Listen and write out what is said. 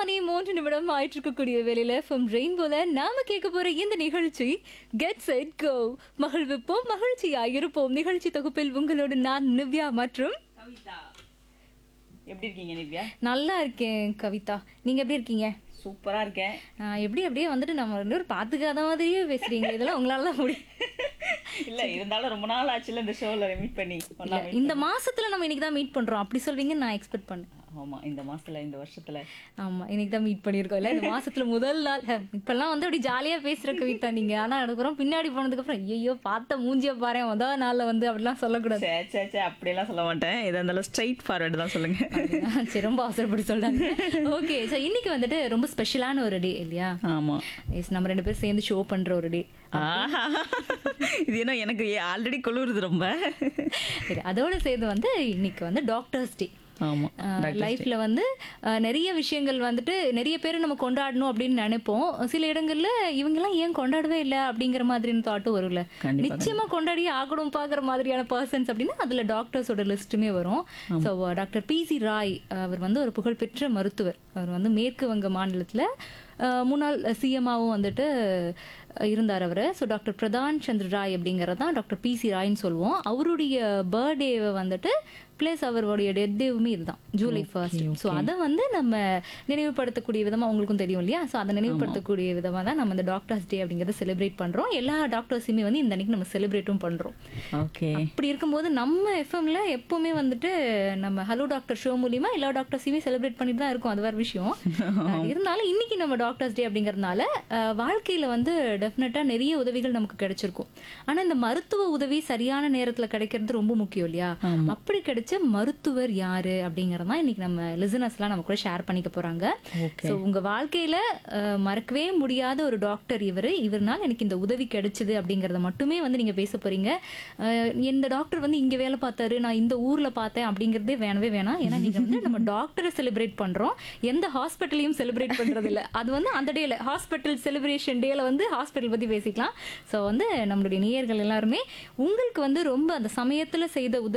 மணி மூன்று நிமிடம் ஆயிட்டு இருக்கக்கூடிய வேலையில ஃப்ரம் ரெயின்போல நாம கேட்க போற இந்த நிகழ்ச்சி கெட் செட் கோ மகிழ்விப்போம் மகிழ்ச்சியாய் இருப்போம் நிகழ்ச்சி தொகுப்பில் உங்களோடு நான் நிவ்யா மற்றும் கவிதா எப்படி இருக்கீங்க நிவ்யா நல்லா இருக்கேன் கவிதா நீங்க எப்படி இருக்கீங்க சூப்பரா இருக்கேன் ஆஹ் எப்படி அப்படியே வந்துட்டு நம்ம ரெண்டு பேரும் பாத்துக்காத மாதிரியே பேசுறீங்க இதெல்லாம் உங்களால தான் முடியும் இல்ல இருந்தாலும் ரொம்ப நாள் ஆச்சுல இந்த ஷோல மீட் பண்ணி ஒண்ணா meet இந்த மாசத்துல நம்ம இன்னைக்கு தான் மீட் பண்றோம் அப்படி சொல்வீங்கன்னு நான் எக்ஸ்பெக்ட் பண்ணேன் ஆமா இந்த மாசத்துல இந்த வருஷத்துல ஆமா இன்னைக்கு தான் மீட் பண்ணியிருக்கோம் இல்ல இந்த மாசத்துல முதல் நாள் ஹ, இப்பெல்லாம் வந்து அப்படி ஜாலியா பேசுற கவிதா நீங்க ஆனா அதுக்கப்புறம் பின்னாடி போனதுக்கு அப்புறம் ஐயோ பார்த்த மூஞ்சிய பாரு முதல் நாள்ல வந்து அப்படிலாம் சொல்லக்கூடாது சே சே சே அப்படியெல்லாம் சொல்ல மாட்டேன் எதா இருந்தாலும் ஸ்ட்ரைட் ஃபார்வர்டு தான் சொல்லுங்க சரி ரொம்ப அவசரப்படி சொல்றாங்க ஓகே ஸோ இன்னைக்கு வந்துட்டு ரொம்ப ஸ்பெஷலான ஒரு டே இல்லையா ஆமா Yes, நம்ம ரெண்டு பேரும் சேர்ந்து ஷோ பண்ற ஒரு டே ஆஹா இது என்ன எனக்கு ஆல்ரெடி குளிருது ரொம்ப சரி அதோட சேர்ந்து வந்து இன்னைக்கு வந்து டாக்டர்ஸ் டே ஆமா லைஃப்ல வந்து அஹ், நிறைய விஷயங்கள் வந்துட்டு நிறைய பேர் நம்ம கொண்டாடணும் அப்படின்னு நினைப்போம் சில இடங்கள்ல இவங்கெல்லாம் ஏன் கொண்டாடவே இல்லை அப்படிங்கிற மாதிரியான தாட்டும் வரும்ல கண்டிப்பா, நிச்சயமா கொண்டாடியே ஆகணும் பாக்குற மாதிரியான பர்சன்ஸ் அப்படின்னா அதுல டாக்டர்ஸோட லிஸ்ட்டுமே வரும் so doctor B C Roy அவர் வந்து ஒரு புகழ்பெற்ற மருத்துவர் அவர் வந்து மேற்கு வங்க மாநிலத்துல அஹ், முன்னாள் சிஎம்மாவும் வந்துட்டு அஹ், இருந்தார் அவர் ஸோ டாக்டர் பிரதான் சந்திர ராய் அப்படிங்கிறது தான் டாக்டர் பி சி ராய்ன்னு சொல்லுவோம் அவருடைய பர்த்டேவை வந்துட்டு ப்ளஸ் அவருடைய டெத் டேவுமே இதுதான் ஜூலை ஃபர்ஸ்ட் ஸோ அதை வந்து நம்ம நினைவுபடுத்தக்கூடிய விதமா உங்களுக்கும் தெரியும் இல்லையா ஸோ அதை நினைவுபடுத்தக்கூடிய விதமா தான் நம்ம இந்த டாக்டர்ஸ் டே அப்படிங்கிறத செலிப்ரேட் பண்றோம் எல்லா டாக்டர்ஸுமே வந்து இந்த அன்னைக்கு நம்ம செலிப்ரேட்டும் பண்றோம் ஓகே அப்படி இருக்கும்போது நம்ம எஃப்எம்ல எப்பவுமே வந்துட்டு நம்ம ஹலோ டாக்டர் ஷோ மூலியமா எல்லா டாக்டர்ஸையுமே செலிப்ரேட் பண்ணிட்டு தான் இருக்கும் அது வேற விஷயம் அஹ் இருந்தாலும் இன்னைக்கு நம்ம டாக்டர்ஸ் டே அப்படிங்கறதுனால அஹ், வாழ்க்கையில வந்து டெஃபினட்டா நிறைய உதவிகள் நமக்கு கிடைச்சிருக்கும் ஆனா இந்த மருத்துவ உதவி சரியான நேரத்துல கிடைக்கிறது ரொம்ப முக்கியம் இல்லையா அப்படி கிடைச்ச மருத்துவர் யாரு அப்படிங்கறது தான் இன்னைக்கு நம்ம லிசனர்ஸ்லாம் நம்ம கூட ஷேர் பண்ணிக்க போறாங்க Okay. ஸோ உங்க வாழ்க்கையில அஹ், மறக்கவே முடியாத ஒரு டாக்டர் இவர் இவர்னால எனக்கு இந்த உதவி கிடைச்சது அப்படிங்கறத மட்டுமே வந்து நீங்க பேச போறீங்க அஹ், இந்த டாக்டர் வந்து இங்க வேலை பார்த்தாரு நான் இந்த ஊர்ல பார்த்தேன் அப்படிங்கறதே வேணவே வேணாம் ஏன்னா நீங்க வந்து நம்ம டாக்டரை செலிப்ரேட் பண்றோம் எந்த ஹாஸ்பிட்டலையும் செலிப்ரேட் பண்றது இல்ல அது வந்து அந்த டேல ஹாஸ்பிட்டல் செலிப்ரேஷன் டேல வந்து ஹாஸ்பிட்டல் பத்தி பேசிக்கலாம் ஸோ வந்து நம்மளுடைய நேயர்கள் எல்லாருமே உங்களுக்கு வந்து ரொம்ப அந்த சமயத்துல செய்த உதவி